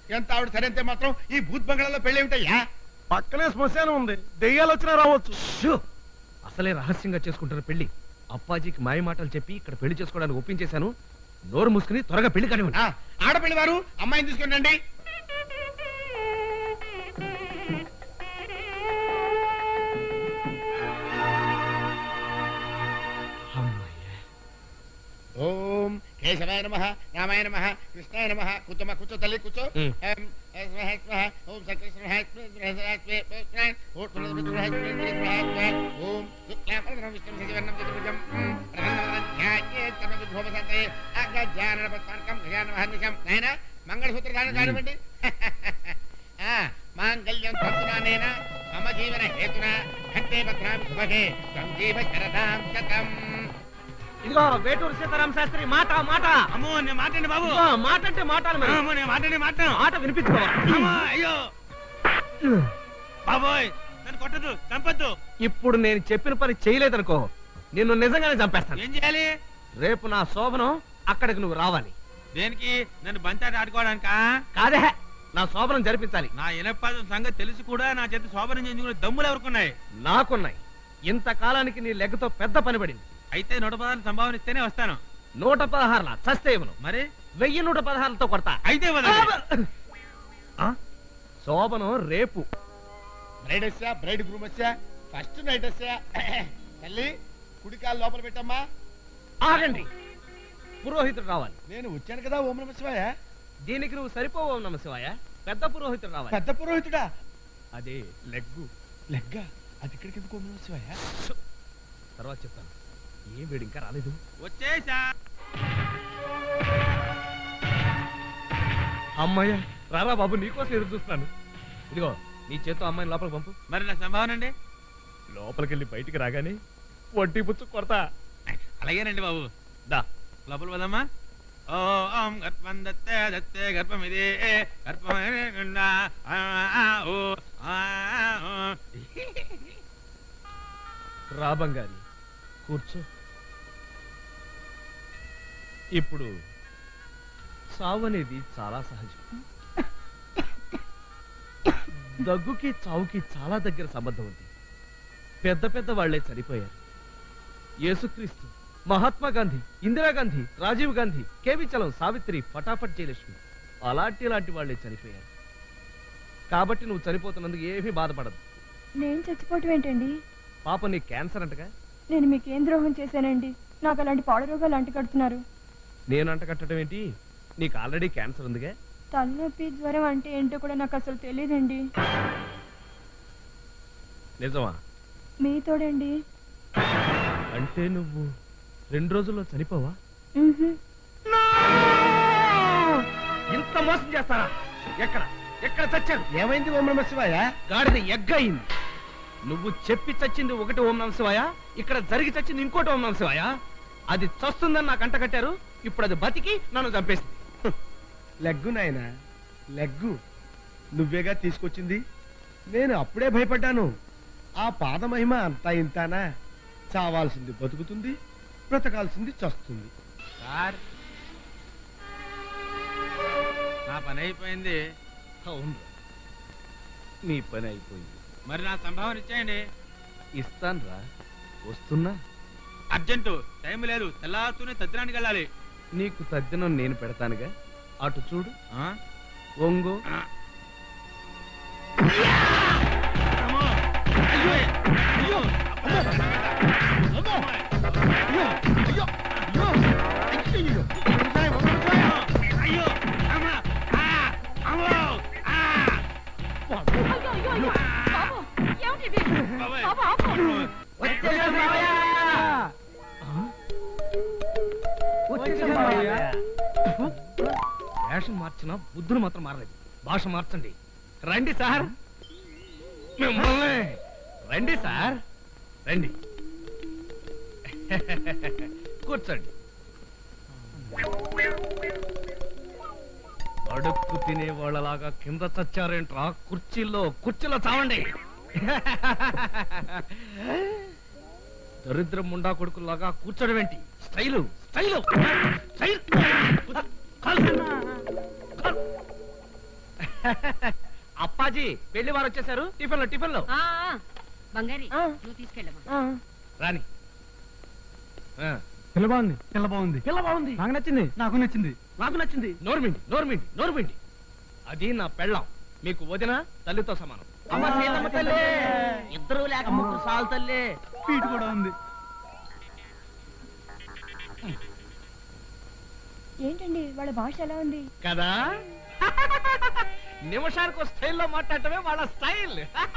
ఎంత ఆవిడ సరైతే మాత్రం ఈ భూత్ బంగ్లాలో పెళ్లి ఏమిటయ్యా పక్కనే శ్మశానం ఉంది దెయ్యాలు వచ్చినా రావచ్చు షూ! అసలే రహస్యంగా చేసుకుంటున్న పెళ్లి అప్పాజీకి మాయ మాటలు చెప్పి ఇక్కడ పెళ్లి చేసుకోవడానికి ఒప్పించేశాను నోరు మూసుకుని త్వరగా పెళ్లి కానివ్వండి ఆ, ఆడపిల్లి వారు అమ్మాయిని తీసుకుని రండి అమ్మయ్య. ఓం కేశవాయ నమ రామాయ నమ కృష్ణాయ నమ కూర్చోమా కూర్చో తల్లి కూర్చో ఉమ్. ఓం, స్వహ, స్వహ, ఓం సకృష్ణ ఓం శుక్లాంబరధరం విష్ణుం శశివర్ణం చతుర్భుజం ఉమ్, ప్రసన్నవదనం ధ్యాయేత్ సర్వవిఘ్నోపశాంతయే. అగజాననపద్మార్కం గజాననమహర్నిశం. నాయనా మంగళసూత్ర దానం కానివ్వండి ఆ, మాంగళ్యం తంతునానేన మమ జీవన హేతున కంటే భద్రాం శుభగే త్వం జీవ శరదాం శతం ఇదిగో వేటూరు సీతారామ శాస్త్రి మాట మాట అమ్మో నేను మాట్లాడి బాబు ఇదిగో, మాట అంటే మాటలు మరి. అమ్మో నేను మాట్లాడి మాట మాట వినిపించుకోవాలి అమ్మో అయ్యో బాబోయ్ నన్ను కొట్టదు చంపొద్దు ఇప్పుడు నేను చెప్పిన పని చేయలేదనుకో నిన్ను నిజంగానే చంపేస్తాను ఏం చేయాలి రేపు నా శోభనం అక్కడికి నువ్వు రావాలి దేనికి నన్ను బంతాటి ఆడుకోవడానికా కాదే నా శోభనం జరిపించాలి నా ఇనపదం సంగతి తెలిసి కూడా నా చేత శోభనం చేయించుకునే దమ్ములు ఎవరుకున్నాయి నాకున్నాయి ఇంతకాలానికి నీ లెగ్గతో పెద్ద పని పడింది అయితే నూట పదాలు సంభావన ఇస్తేనే వస్తాను నూట పదహారుల చస్తే ఇవ్వను మరి వెయ్యి నూట పదహారులతో కొడతా అయితే వదలండి. ఆ? శోభనం రేపు బ్రైడ్ వచ్చా బ్రైడ్ గ్రూమ్ వచ్చా ఫస్ట్ నైట్ వచ్చా తల్లి కుడికాలు లోపల పెట్టమ్మా ఆగండి పురోహితుడు రావాలి నేను వచ్చాను కదా ఓం నమ శివాయ దీనికి నువ్వు సరిపోవు నమ శివాయ పెద్ద పురోహితుడు రావాలి పెద్ద పురోహితుడా అదే లెగ్గు లెగ్గా అది ఇక్కడికి ఎందుకు ఓం నమ శివాయ తర్వాత చెప్తాను ఏం వీడు ఇంకా రాలేదు వచ్చేసా అమ్మాయ్య రారా బాబు నీకోసం ఎదురు చూస్తున్నాను ఇదిగో నీ చేత్తో అమ్మాయిని లోపలికి పంపు మరి నా సంభావన అండి లోపలికి వెళ్ళి బయటికి రాగానే వడ్డీ పుచ్చు కొడతా అలాగేనండి బాబు దా లోపల పోదమ్మా ఓ ఓం గర్భం దత్తే దత్తే గర్భం ఇది గర్భం ఓ ఆ, ఓ. రా బంగారి కూర్చో ఇప్పుడు సావు అనేది చాలా సహజం దగ్గుకి చావుకి చాలా దగ్గర సంబంధం ఉంది పెద్ద పెద్ద వాళ్లే చనిపోయారు యేసుక్రీస్తు మహాత్మా గాంధీ ఇందిరాగాంధీ రాజీవ్ గాంధీ కేవి చలం సావిత్రి ఫటాఫట్ జయలక్ష్మి అలాంటి ఇలాంటి వాళ్లే చనిపోయారు కాబట్టి నువ్వు చనిపోతున్నందుకు ఏమీ బాధపడదు నేను చచ్చిపోవటం ఏంటండి పాప నీ క్యాన్సర్ అంటగా నేను మీకేం ద్రోహం చేశానండి నాకు అలాంటి పాడు రోగాలు అంటగడుతున్నారు నేను అంట కట్టడం ఏంటి నీకు ఆల్రెడీ క్యాన్సర్ ఉందిగా తలనొప్పి జ్వరం అంటే ఏంటో కూడా నాకు అసలు తెలియదండి నిజమా మీతోడండి అంటే నువ్వు రెండు రోజుల్లో చనిపోవా మ్హూ. ఇంత మోసం చేస్తారా ఎక్కడ ఎక్కడ చచ్చారు ఏమైంది ఓం నమ శివాయ గాడిద ఎగ్గయింది నువ్వు చెప్పి చచ్చింది ఒకటి ఓం నమ శివాయ ఇక్కడ జరిగి చచ్చింది ఇంకోటి ఓం నమ శివాయ అది చస్తుందని నాకు అంట కట్టారు ఇప్పుడు అది బతికి నన్ను చంపేసింది లెగ్గు నాయన లెగ్గు నువ్వేగా తీసుకొచ్చింది నేను అప్పుడే భయపడ్డాను ఆ పాద మహిమ అంతా ఇంతానా చావాల్సింది బతుకుతుంది బ్రతకాల్సింది చస్తుంది సార్ నా పని అయిపోయింది అవును నీ పని అయిపోయింది మరి నా సంభావన ఇచ్చేయండి ఇస్తాను రా వస్తున్నా అర్జెంటు టైం లేదు తెల్లారుతూనే తద్దినానికి వెళ్ళాలి నీకు తద్దినం నేను పెడతానుగా అటు చూడు ఆ? ఒంగో అమ్మో! అయ్యో! అయ్యో! అయ్యో! అమ్మ! ఆ! అమ్మో! ఆ! బాబాయ్! వేషం మార్చినా బుద్ధులు మాత్రం మారలేదు భాష మార్చండి రండి సార్ మిమ్మల్ని రండి సార్ రండి కూర్చోండి అడుక్కు తినే వాళ్ళలాగా కింద చచ్చారేంట్రా కుర్చీల్లో కుర్చీలో చావండి దరిద్రం ముండా కొడుకులాగా కూర్చోడం ఏంటి స్టైలు స్టైలు స్టైల్ కాలు. కాలు. అప్పాజీ పెళ్లి వారు వచ్చేసారు టిఫిన్ లో టిఫిన్ లో ఆ, ఆ. బంగారి ఆ. నువ్వు తీసుకెళ్ళమ్మా ఆ, రాని ఆ, పిల్ల బాగుంది పిల్ల బాగుంది పిల్ల బాగుంది నాకు నచ్చింది నాకు నచ్చింది నాకు నచ్చింది నోర్మిండి నోర్మిండి నోర్మిండి అది నా పెళ్ళాం మీకు వదిన తల్లితో సమానం అమ్మ సీతమ్మ తల్లి ఇద్దరు లేక ముగ్గురు సాల్ తల్లి పీటు కూడా ఉంది ఏంటండి వాళ్ళ భాష ఎలా ఉంది కదా నిమిషానికి స్టైల్లో మాట్లాడటమే వాళ్ళ స్టైల్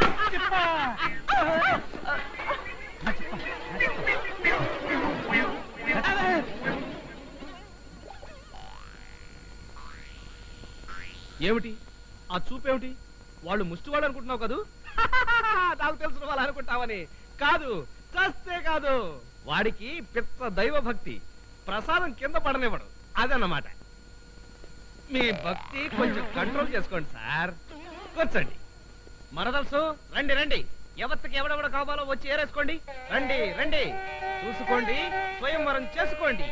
ఏమిటి ఆ చూపేమిటి వాళ్ళు ముష్టి వాళ్ళు అనుకుంటున్నావు కదూ నాకు తెలిసిన వాళ్ళు అనుకుంటావని కాదు చస్తే కాదు వాడికి పిచ్చ దైవ భక్తి ప్రసాదం కింద పడనివ్వడు అదన్నమాట మీ భక్తి కొంచెం కంట్రోల్ చేసుకోండి సార్ కూర్చోండి మరదల్సు రండి రండి ఎవరికి ఎవడెవడ కావాలో వచ్చి ఏరేసుకోండి రండి రండి చూసుకోండి స్వయంవరం చేసుకోండి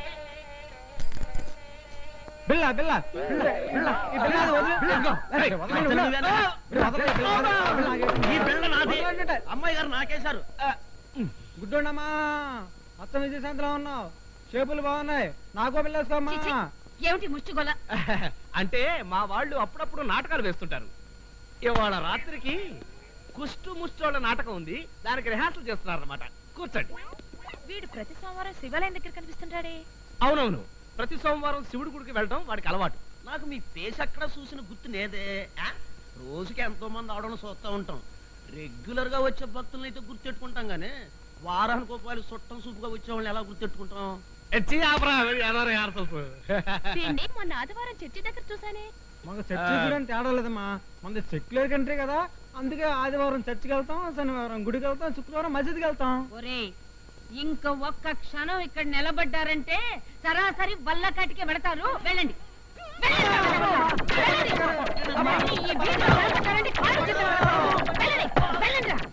బిల్ల బిల్ల బిల్ల బిల్ల ఈ బిల్ల అది వదిలే. ఇదిగో, ఏయ్, వదలండి, వదలండి. వదలండి, బిల్ల, వదలండి. ఈ బిళ్ళ నాది. వదలండి. అమ్మాయి గారు నాకేశారు గుడ్డోండమ్మా మొత్తం విజయశాంతిలో ఉన్నావు షేపులు బాగున్నాయి నాకో పిల్లేసుకోమ్మా చిచి, ఏమిటి ముష్టిగొల అంటే మా వాళ్ళు అప్పుడప్పుడు నాటకాలు వేస్తుంటారు ఇవాళ రాత్రికి కుష్టు ముష్టోళ్ళ నాటకం ఉంది దానికి రిహార్సల్ చేస్తున్నారు అనమాట కూర్చోండి వీడు ప్రతి సోమవారం శివాలయం దగ్గర కనిపిస్తుంటాడే అవునవును ప్రతి సోమవారం శివుడి గుడికి వెళ్ళడం వాడికి అలవాటు నాకు మీ ఫేస్ ఎక్కడ చూసిన గుర్తు లేదే ఆ? రోజుకి ఎంతో మంది ఆడడం చూస్తూ ఉంటాం రెగ్యులర్ గా వచ్చే భక్తులను అయితే గుర్తెట్టుకుంటాం గానీ వారానికి రూపాయలు చుట్టం సూపుగా వచ్చే వాళ్ళని ఎలా గుర్తెట్టుకుంటాం ఎచ్చి ఆపరా, ఏదో రిహార్సల్స్. వీడిని మొన్న ఆదివారం చర్చి దగ్గర చూసానే మాకు చర్చి చూడని తేడా లేదమ్మా మనది సెక్యులర్ కంట్రీ కదా అందుకే ఆదివారం చర్చికి వెళ్తాం శనివారం గుడికి వెళ్తాం శుక్రవారం మసీద్కి వెళ్తాం ఒరే ఇంక ఒక్క క్షణం ఇక్కడ నిలబడ్డారంటే సరాసరి వల్లకాటికి వెడతారు వెళ్ళండి వెళ్ళండి. వెళ్ళండి. ఈ వీధిలో నిలబడ్డారంటే కాళ్ళు చేతులు పట్టుకోండి. వెళ్ళండి. వెళ్ళండి రా.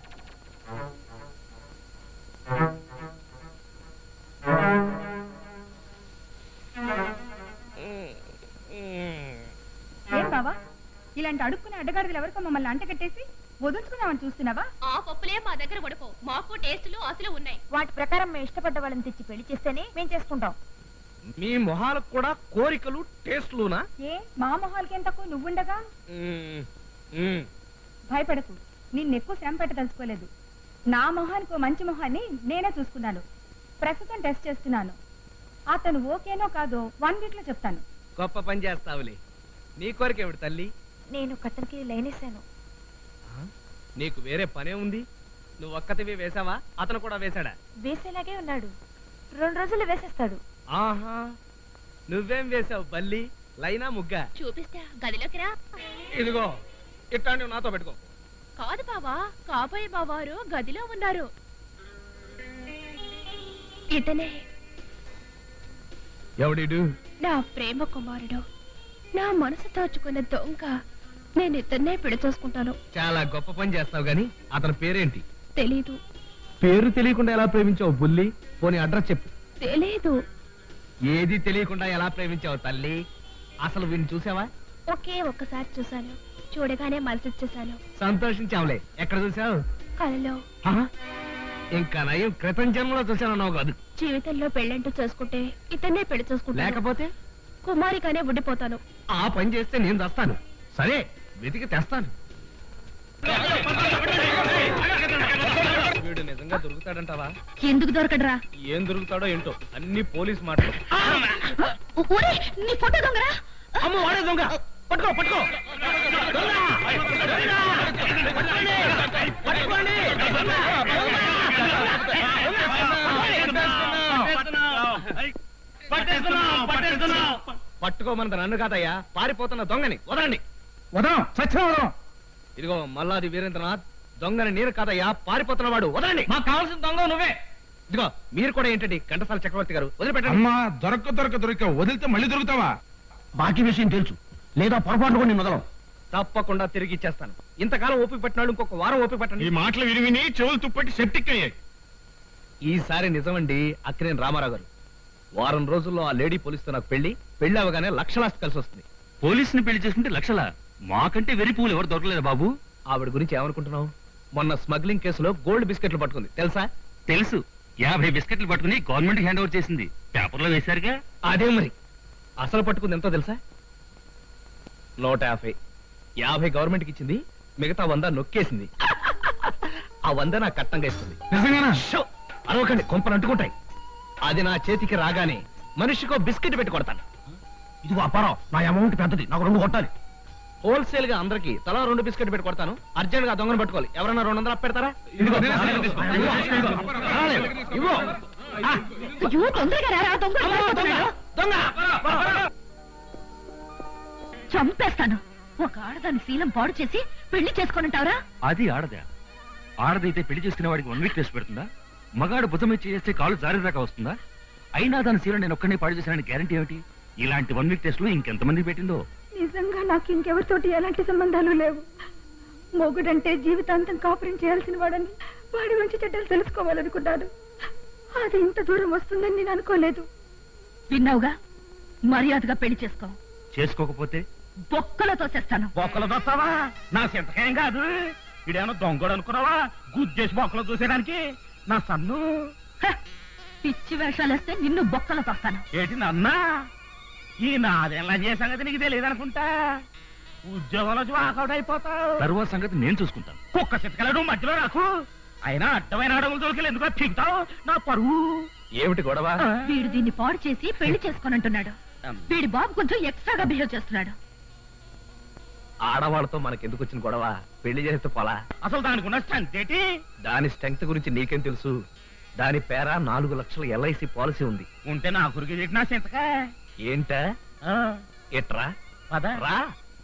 ఏం బావా ఇలాంటి అడుక్కునే అడ్డగాడిదలు ఎవరికో మమ్మల్ని అంట కట్టేసి వదులుచుకుందామని చూస్తున్నావా ఆ పప్పులే మా దగ్గర ఉడకవు మాకు టేస్టులు అసలు ఉన్నాయి వాటి ప్రకారం మేము ఇష్టపడ్డ వాళ్ళని తెచ్చి పెళ్లి చేస్తేనే మేము చేసుకుంటాం మీ మొహాలకు కూడా కోరికలు టేస్ట్లునా ఏ మా మొహాలకేం తక్కువ నువ్వుండగా మ్మ్. మ్మ్. భయపడకు నిన్ను ఎక్కువ శ్రమ పెట్టదలుచుకోలేదు నా మొహానికి ఓ మంచి మొహాన్ని నేనే చూసుకున్నాను ప్రస్తుతం టెస్ట్ చేస్తున్నాను అతను ఓకేనో కాదో వన్ వీక్ లో చెప్తాను గొప్ప పని చేస్తావులే నీ కోరిక ఏమిటి తల్లి నేను కతనికి లైనేశాను నీకు వేరే పనే ఉంది నువ్వు ఒక్కతివి వేసావా అతను కూడా వేశాడా వేసేలాగే ఉన్నాడు రెండు రోజులు వేసేస్తాడు ఆహా నువ్వేం వేసావు బల్లి లైనా ముగ్గా చూపిస్తా గదిలోకి రా ఇదిగో ఇట్లాంటివి నాతో పెట్టుకో కాదు బావా కాబోయే బావారు గదిలో ఉన్నారు ఇతనే ఎవడిడు నా ప్రేమ కుమారుడు నా మనసు దోచుకున్న దొంగ నేను ఇతన్నే పెళ్లి చేసుకుంటాను చాలా గొప్ప పని చేస్తావు గాని అతని పేరేంటి తెలీదు పేరు తెలియకుండా ఎలా ప్రేమించావు బుల్లి పోనీ అడ్రస్ చెప్పు తెలీదు ఏది తెలియకుండా ఎలా ప్రేమించావు తల్లి అసలు వీడిని చూసావా ఒకే ఒక్కసారి చూశాను చూడగానే మనసిచ్చేశాను సంతోషించావులే ఎక్కడ చూసావు కలలో ఇంకా నయం క్రితం జన్మలో చూసానన్నావు కాదు జీవితంలో పెళ్ళంటూ చేసుకుంటే ఇతన్నే పెళ్లి చేసుకుంటాను లేకపోతే కుమారిగానే ఉండిపోతాను ఆ పని చేస్తే నేను తెస్తాను సరే వెతికి తెస్తాను వీడు నిజంగా దొరుకుతాడంటావా ఎందుకు దొరకడరా ఏం దొరుకుతాడో ఏంటో అన్ని పోలీస్ మాటలు ఊరే నీ ఫోటో దొంగరా అమ్మ వాడే దొంగ పట్టుకో పట్టుకో దొంగ! దొంగ! పట్టుకోండి! పట్టుకోండి! దొంగ! పట్టుకోమన్నది నన్ను కాదయ్యా పారిపోతున్న దొంగని వదలండి వదం సత్యం వదం ఇదిగో మల్లాది వీరేంద్రనాథ్ దొంగని నేను కాదయ్యా పారిపోతున్న వాడు వదలండి మాకు కావాల్సిన దొంగ నువ్వే ఇదిగో మీరు కూడా ఏంటండి ఘంటసాల చక్రవర్తి గారు వదిలిపెట్టండి అమ్మా దొరక్క దొరక దొరిక వదిలితే మళ్ళీ దొరుకుతావా బాకీ విషయం తెలుసు లేదా పొరపాటు కూడా నేను వదలం తప్పకుండా తిరిగి ఇచ్చేస్తాను ఇంతకాలం ఓపిక పట్టినాడు ఇంకొక వారం ఓపిక ఈ పట్టండి మాటలు విని విని చెవులు తుప్పట్టి సెప్టిక్ అయ్యాయి ఈసారి నిజమండి అక్కినేని రామారావు గారు వారం రోజుల్లో ఆ లేడీ పోలీసుతో నాకు పెళ్లి పెళ్లి అవగానే లక్షలాస్తి కలిసి వస్తుంది పోలీసుని పెళ్లి చేసుకుంటే లక్షల మాకంటే వెరి పువ్వులు ఎవరు దొరకలేదు బాబు ఆవిడ గురించి ఏమనుకుంటున్నావు మొన్న స్మగ్లింగ్ కేసులో గోల్డ్ బిస్కెట్లు పట్టుకుంది తెలుసా తెలుసు యాభై బిస్కెట్లు పట్టుకుని గవర్నమెంట్ హ్యాండ్ ఓవర్ చేసింది పేపర్లో వేశారుగా అదే మరి అసలు పట్టుకుంది ఎంతో తెలుసా నూట యాభై యాభై గవర్నమెంట్కి ఇచ్చింది మిగతా వంద నొక్కేసింది ఆ వంద నా కట్టంగా ఇస్తుంది షో! అరవకండి కొంపలు అంటుకుంటాయి అది నా చేతికి రాగానే మనిషికో బిస్కెట్ పెట్టి కొడతాను ఇదిగో అపారం నా అమౌంట్ పెద్దది నాకు రెండు కొట్టాలి హోల్సేల్ గా అందరికి తలా రెండు బిస్కెట్ పెట్టి కొడతాను అర్జెంట్ గా దొంగను పట్టుకోవాలి ఎవరన్నా రెండు వందలు పెడతారా ఇదిగో, ఇదిగో, రాలేదు. ఇవ్వు. ఆ, అయ్యో తొందరగా రారా దొంగ దొంగ, దొంగ చంపేస్తాను ఒక ఆడదాని శీలం పాడు చేసి పెళ్లి చేసుకునింటావరా అది ఆడదా ఆడదైతే పెళ్లి చేసుకునే వాడికి వన్ వీక్ టెస్ట్ పెడుతుందా మగాడు భుజం ఇచ్చి చేస్తే కాలు జారి దాకా వస్తుందా అయినా దాని సీరం నేను ఒక్కడే పాడు చేశానని గ్యారంటీ ఏమిటి ఇలాంటి వన్ వీక్ టెస్ట్లు ఇంకెంతమంది పెట్టిందో నిజంగా నాకు ఇంకెవరితోటి ఎలాంటి సంబంధాలు లేవు మొగుడంటే జీవితాంతం కాపురం చేయాల్సిన వాడని వాడి మంచి చెడ్డలు తెలుసుకోవాలనుకున్నాను అది ఇంత దూరం వస్తుందని నేను అనుకోలేదు విన్నావుగా మర్యాదగా పెళ్లి చేసుకో చేసుకోకపోతే బొక్కలో తోసేస్తాను బొక్కలు చూస్తావా నా సింతకేం కాదు ఇడేమో దొంగడు అనుకున్నావా గుద్దేసి బొక్కలు చూసేయడానికి నా సన్ను హ! పిచ్చి వేషాలేస్తే నిన్ను బొక్కలో తోస్తాను ఏంటి నన్నా ఈ నాదేలా చేసే సంగతి నీకు తెలియదు అనుకుంటా ఉద్యోగంలో వాకౌట్ అయిపోతావు తరువాత సంగతి నేను చూసుకుంటాను కుక్క చిత్తకలడు మధ్యలో రాకు అయినా అడ్డమైన అడవులు దొరికెళ్ళి ఎందుకు పీకుతావు నా పరువు ఏమిటి గొడవ వీడు దీన్ని పాడు చేసి పెళ్లి చేసుకోనంటున్నాడు వీడి బాబు కొంచెం ఎక్స్ట్రాగా బిహేవ్ చేస్తున్నాడు ఆడవాళ్ళతో మనకెందుకు వచ్చిన గొడవ పెళ్లి చేస్తే పోలా అసలు దానికి ఉన్న స్ట్రెంత్ ఏంటి దాని స్ట్రెంగ్త్ గురించి నీకేం తెలుసు దాని పేర నాలుగు లక్షల ఎల్ఐసి పాలసీ ఉంది ఉంటే నా గురికి చెప్పినా చింతకా ఏంటా ఎట్రా పద రా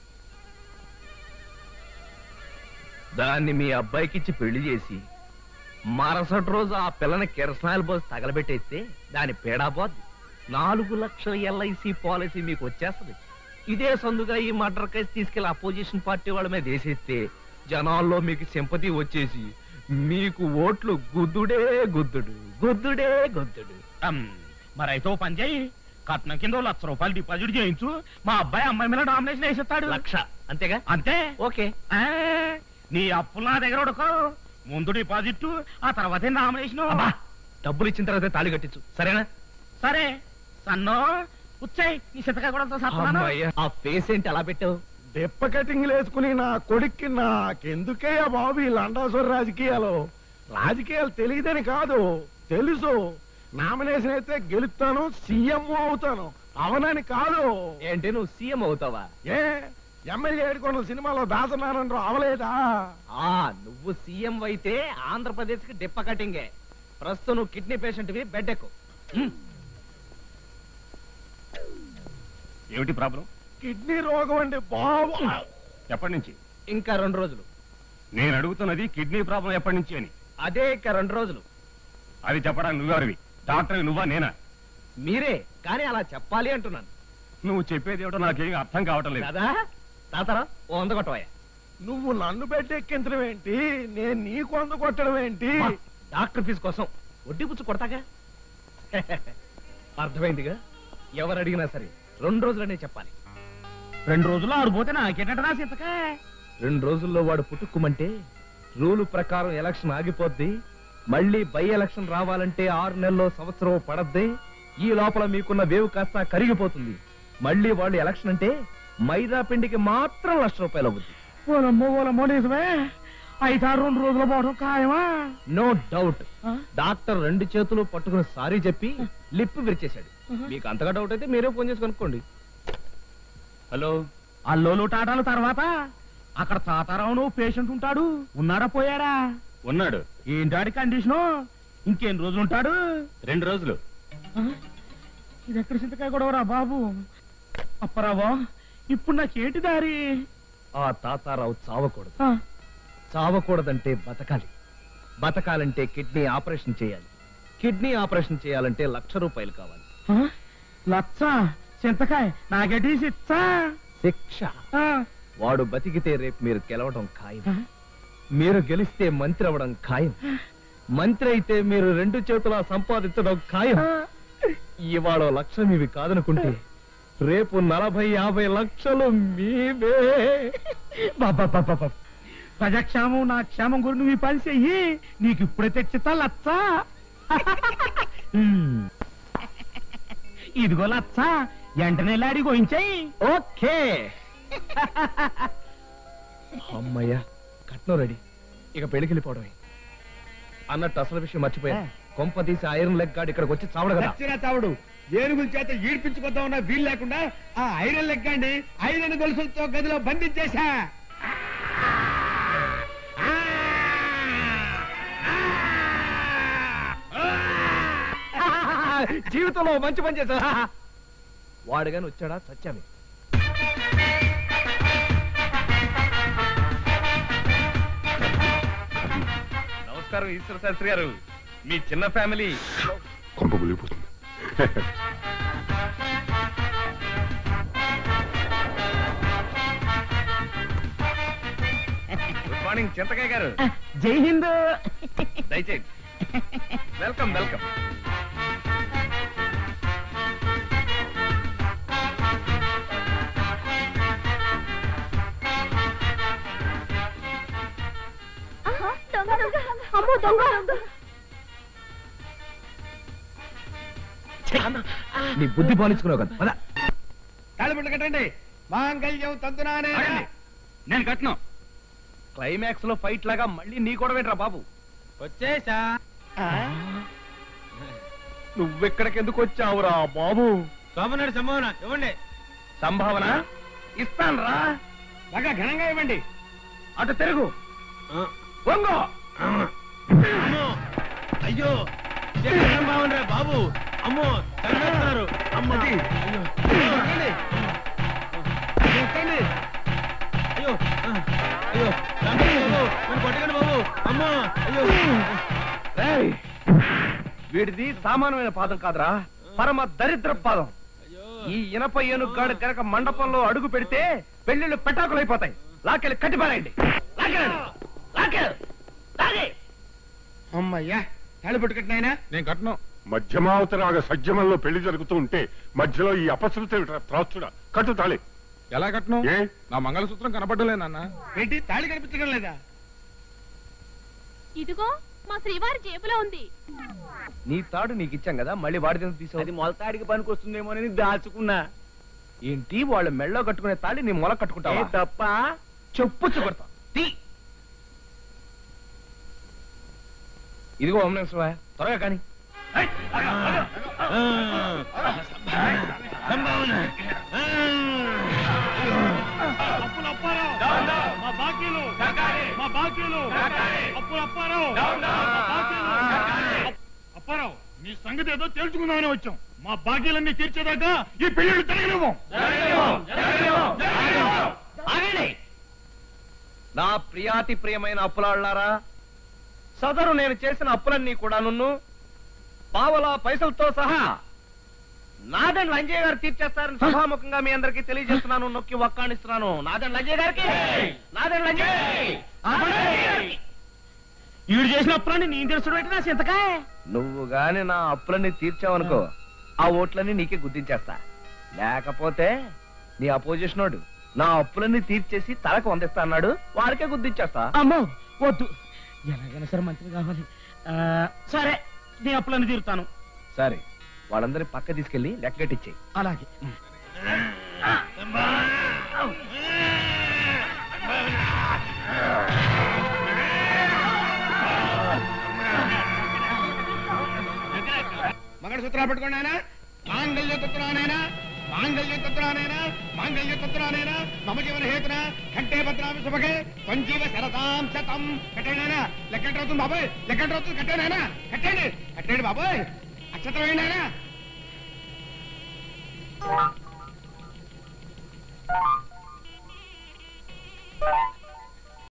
దాన్ని మీ అబ్బాయికిచ్చి పెళ్లి చేసి మరుసటి రోజు ఆ పిల్లని కిరసనాయలు పోసి తగలబెట్టేస్తే దాని పేడా పోద్ది నాలుగు లక్షల ఎల్ఐసి పాలసీ మీకు వచ్చేస్తది ఇదే సందుగా ఈ మర్డర్ కేసు తీసుకెళ్లి అపోజిషన్ పార్టీ వాళ్ళ మీద వేసేస్తే జనాల్లో మీకు సింపతి వచ్చేసి మీకు ఓట్లు గుద్దుడే గుద్దుడు గుద్దుడే గుద్దుడు అమ్, మరైతే ఓ పని చేయి కట్నం కింద ఓ లక్ష రూపాయలు డిపాజిట్ చేయించు మా అబ్బాయి అమ్మాయి మీద డామినేషన్ వేసేస్తాడు లక్ష అంతేగా అంతే ఓకే ఆ, నీ అప్పులు నా దగ్గర ఉడకో ముందు డిపాజిట్ ఆ తర్వాతే నామినేషన్ అబ్బా డబ్బులు ఇచ్చిన తర్వాత తాళి కట్టించు సరేనా సరే సన్నో వచ్చాయి నీ సిద్ధకాయ కూడా సత్తున్నాను అమ్మయ్య, ఆ ఫేస్ ఏంటి అలా పెట్టావు దెప్ప కటింగ్లు వేసుకుని నా కొడుక్కి నాకెందుకే బాబు ఈ లండాసుర రాజకీయాలు రాజకీయాలు తెలియదని కాదు తెలుసు నామినేషన్ అయితే గెలుస్తాను సీఎం అవుతాను అవనని కాదు ఏంటి నువ్వు సీఎం అవుతావా ఏ ఎమ్మెల్యే ఏడుకొండ సినిమాలో దాసనారాయణరావు అవలేదా ఆ నువ్వు సీఎం అయితే ఆంధ్రప్రదేశ్ కి డిప్ప కటింగే ప్రస్తుతం నువ్వు కిడ్నీ పేషెంట్ వి బెడ్ ఎక్కు ఏమిటి ప్రాబ్లం కిడ్నీ రోగం అండి బాబు ఎప్పటి నుంచి ఇంకా రెండు రోజులు నేను అడుగుతున్నది కిడ్నీ ప్రాబ్లం ఎప్పటి నుంచి అని అదే ఇంకా రెండు రోజులు అది చెప్పడానికి నువ్వెవరివి డాక్టర్ నువ్వా నేనా మీరే కానీ అలా చెప్పాలి అంటున్నాను నువ్వు చెప్పేది ఏమిటో నాకేం అర్థం కావటం లేదు కదా తాతరా ఓ వంద కొట్టవయ్యా నువ్వు నన్ను పెట్టెక్కించడం ఏంటి నేను నీకు వంద కొట్టడం ఏంటి మా డాక్టర్ ఫీజు కోసం వడ్డీ పుచ్చు కొడతాగా అర్థమైందిగా ఎవరు అడిగినా సరే రెండు రోజులనే చెప్పాలి రెండు రోజులు ఆడిపోతే నాకేటంటే నా సిద్ధకాయ రెండు రోజుల్లో వాడు పుట్టుకుమంటే రూలు ప్రకారం ఎలక్షన్ ఆగిపోద్ది మళ్ళీ బై ఎలక్షన్ రావాలంటే ఆరు నెలల్లో సంవత్సరం పడద్ది ఈ లోపల మీకున్న వేవ్ కాస్త కరిగిపోతుంది మళ్ళీ వాళ్ళు ఎలక్షన్ అంటే మైదా పిండికి మాత్రం లక్ష రూపాయలు అవుద్ది ఓలమ్మో ఓలమ్మో నిజమే అయితే ఆ రెండు రోజులు పోవడం ఖాయమా నో డౌట్ డాక్టర్ రెండు చేతులు పట్టుకుని సారీ చెప్పి లిప్ విరిచేశాడు మీకు అంతగా డౌట్ అయితే మీరే ఫోన్ చేసి కనుక్కోండి హలో అల్లోలు టాటాల తర్వాత అక్కడ తాతారావును పేషెంట్ ఉంటాడు ఉన్నాడా పోయాడా ఉన్నాడు ఏంటాడి కండిషను ఇంకెన్ని రోజులు ఉంటాడు రెండు రోజులు ఇది ఎక్కడ చింతకాయ గొడవరా బాబు అప్పరావా ఇప్పుడు నాకేంటి దారి ఆ తాతారావు చావకూడదు ఆ, చావకూడదంటే బతకాలి బతకాలంటే కిడ్నీ ఆపరేషన్ చేయాలి కిడ్నీ ఆపరేషన్ చేయాలంటే లక్ష రూపాయలు కావాలి ఆ, లచ్చ చింతకాయ నాకేటి సిచ్చా శిక్ష ఆ, వాడు బతికితే రేపు మీరు గెలవడం ఖాయం ఆ. మీరు గెలిస్తే మంత్రి అవ్వడం ఖాయం మంత్రి అయితే మీరు రెండు చేతుల సంపాదించడం ఖాయం ఇవాళ లక్ష్యం ఇవి కాదనుకుంటే రేపు నలభై యాభై లక్షలు మీవే బాబా ప్రజాక్షేమం నా క్షేమం గురి నువ్వు ఈ పని చెయ్యి నీకు ఇప్పుడే తెచ్చితా లచ్చా ఉమ్. ఇదిగో లచ్చా వెంటనే లాడి గోయించాయి ఓకే అమ్మయ్యా కట్నం రెడీ ఇక పెళ్లికి వెళ్ళిపోవడమే అన్నట్టు అసలు విషయం మర్చిపోయా కొంప తీసి ఐరన్ లెగ్ గాడు ఇక్కడికి వచ్చి చావడు కదా చచ్చిన చావుడు ఏనుగుల చేత ఈడ్పించుకొద్దాం ఉన్న వీలు లేకుండా ఆ ఐరన్ లెక్కండి ఐరన్ గొలుసులతో గదిలో బంధించేశా జీవితంలో మంచి పని చేశా వాడు గాని వచ్చాడా సత్యామి నమస్కారం ఈశ్వర శాస్త్రి గారు మీ చిన్న ఫ్యామిలీ కొంప ములిగిపోతుంది గుడ్ మార్నింగ్ చింతకాయ గారు జై హింద్ దయచేయండి వెల్కమ్ వెల్కమ్ అమ్మో దొంగ నీ బుద్ధి పాలించుకున్నావు కదా పద. తాళిబుట్టు కట్టండి మాంగళ్యం తంతునానే ఆగండి. నేను కట్నం క్లైమాక్స్ లో ఫైట్ లాగా మళ్ళీ నీ కూడా ఏంట్రా బాబు వచ్చేసా నువ్వెక్కడికి ఎందుకు వచ్చావురా బాబు సోమనాడు సంభావన ఇవ్వండి సంభావన ఇస్తాను రా బాగా ఘనంగా ఇవ్వండి అటు తిరుగు వంగో అమ్మో అయ్యో ఇదే సంభావన రా బాబు అమ్మో చంపేస్తున్నారు అమ్మా అయ్యో ఎక్కండి. అయ్యో ఆ, అయ్యో చంపేయండి బాబు నన్ను కొట్టకండి బాబు అమ్మో అయ్యో ఏయ్! వీడిది సామాన్యమైన పాదం కాదురా పరమ దరిద్ర పాదం ఈ ఇనప ఏనుగాడు కనుక మండపంలో అడుగు పెడితే పెళ్లిళ్ళు పెటాకులైపోతాయి లాకెళ్ళి కట్టిపారండి అమ్మయ్యా తాళిబుట్టు కట్టినాయనా నేను కట్టను మధ్యమావతరాగ సజ్జమంలో పెళ్లి జరుగుతూ ఉంటే మధ్యలో ఈ అపశృతి త్రాస్తుడా కట్టు తాళి ఎలా కట్టను ఏ నా మంగళసూత్రం కనపడలే నాన్న ఏంటి తాళి కనిపించడం లేదా ఇదిగో మా శ్రీవారి జేబులో ఉంది నీ తాడు నీకు ఇచ్చాం కదా మళ్ళీ వాడి దగ్గర తీసావు అది మొలతాడికి పనికి వస్తుందేమో అని దాచుకున్నా ఏంటి వాళ్ళ మెళ్ళో కట్టుకునే తాళి నీ మొల కట్టుకుంటావా ఏ తప్ప చెప్పు కొడతా తీ ఇదిగో ఓమనేశ్వర త్వరగా కానీ సంభావన అప్పులు అప్పారావు మా బాకీలు మా బాకీలు అప్పులు అప్పారావు మా బాకీలు. అప్పారావు నీ సంగతి ఏదో తెలుసుకుందామని వచ్చాం మా బాకీలన్నీ తీర్చేదాకా ఈ పెళ్లిళ్ళు జరగనివ్వం ఆగండి నా ప్రియాతి ప్రియమైన అప్పులాళ్ళారా సదరు నేను చేసిన అప్పులన్నీ కూడా నున్ను పావలా పైసలతో సహా నాదన్ లంజయ్ గారు తీర్చేస్తారని సభాముఖంగా మీ అందరికీ తెలియజేస్తున్నాను నొక్కి వక్కాణిస్తున్నాను నాదన్ లంజయ్ గారికి నాదన్ లంజయ్ ఈడు చేసిన అప్పులని నేను తెలుసు పెట్టినా చింతకాయ నువ్వు గాని నా అప్పులన్నీ తీర్చావనుకో ఆ ఓట్లన్నీ నీకే గుర్తించేస్తా లేకపోతే నీ అపోజిషన్ వాడు నా అప్పులన్నీ తీర్చేసి తలకు వందిస్తా అన్నాడు వాడికే గుర్తించేస్తా అమ్మో వద్దు ఎలాగైనా సరే మంచిది కావాలి ఆ, సరే నీ అప్పులని తీరుతాను సరే వాళ్ళందరినీ పక్క తీసుకెళ్లి లెక్కటిచ్చేయి అలాగే మంగళసూత్రాలు పట్టుకోండి ఆయన మాంగళ్య తంత్రానైనా మాంగళ్య తంత్రానైనా మాంగళ్య తంత్రానైనా మమ జీవన హేతున కంటే భద్రామి శుభకే సంజీవ శరతాం శతం కట్టండి ఆయన లెక్కంట అవుతుంది బాబాయ్ లెక్కంట అవుతుంది కట్టండి ఆయన కట్టండి కట్టండి బాబాయ్ అక్షత్రం వేయండి ఆయన ఆ